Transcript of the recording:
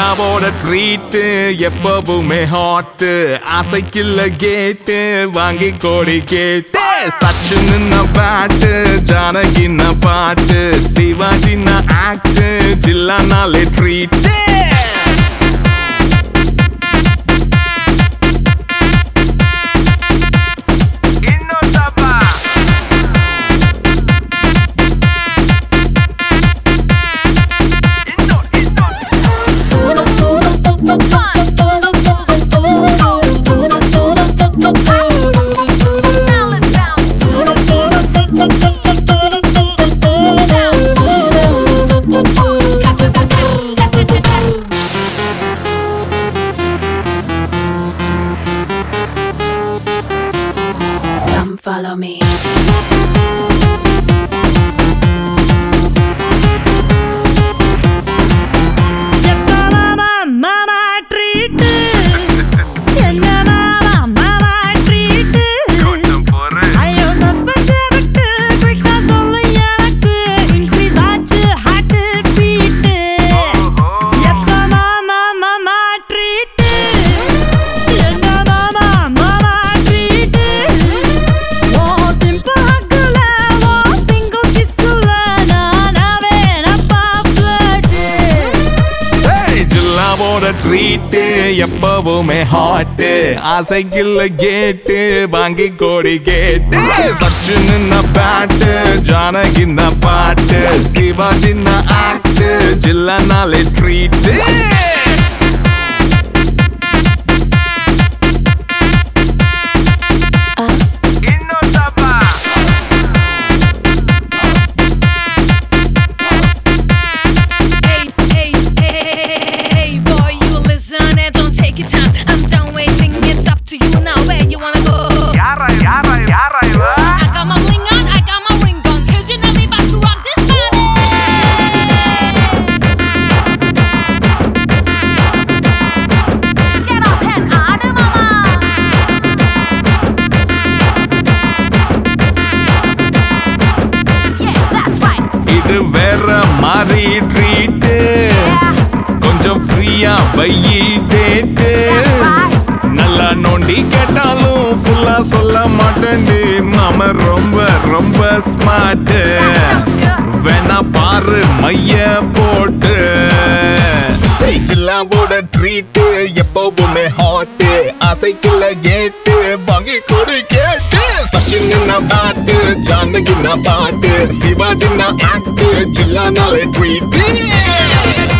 ஜில்லாவோட treat எப்பவுமே hot ஆசைக்குள்ள கேட்டு வாங்கி கோடி கேட்டு சச்சின் பேட்டு ஜானகின்ன பாட்டு சிவாஜின ஆக்ட் ஜில்லானாலே treat Now let's bounce. Come follow me. மாமா மாமா ட்ரீட் என்ன மாமா மாமா ட்ரீட் ஐயோ சஸ்பென்ஸ் விட்டு குயிக்கா சொல்லு எனக்கு இன்க்ரீஸ் ஆச்சு ஹார்ட் பீட் எப்ப மாமா மாமா ட்ரீட் என்ன மாமா மாமா ட்ரீட் ஓ சிம்பிள் ஹக்குல ஓ சிங்கிள் கிஸ்ல நானாவே நப்பா ஃபிளட் ஏய், ஜில்லாவோட ட்ரீட்டு எப்பவுமே ஹாட்டு ஆசைக்குள்ள கேட்டு வாங்கி கோடி கேட்டு சச்சின் பேட்டு ஜானகின்ன பாட்டு சிவாஜின்ன ஆக்ட் ஜில்லானாலே treat Hey, hey, hey, hey, boy, you listen and don't take your time. I'm done waiting, it's up to you now. Where you wanna go? I got my bling on, I got my ring on. Cause you know me about to rock this body. Get up and out of mama. Yeah, that's right. இது வேற மாதிரி treat கொஞ்சம் ஃப்ரீயா வையி date நல்லா நோண்டி கேட்டாலும் ஃபுல்லா சொல்ல மாட்டேன்டி மாம ரொம்ப ரொம்ப ஸ்மார்ட் வேணா பாரு மைய போட்டு ஏய், ஜில்லாவோட ட்ரீட்டு எப்பவுமே ஹாட்டு ஆசைக்குள்ள கேட்டு வாங்கி கொடு கேட்டு சச்சின் பாட்டு ஜானகின்னா பாட்டு சிவாஜின்னா ஆக்ட் ஜில்லானாலே ட்ரீட்டு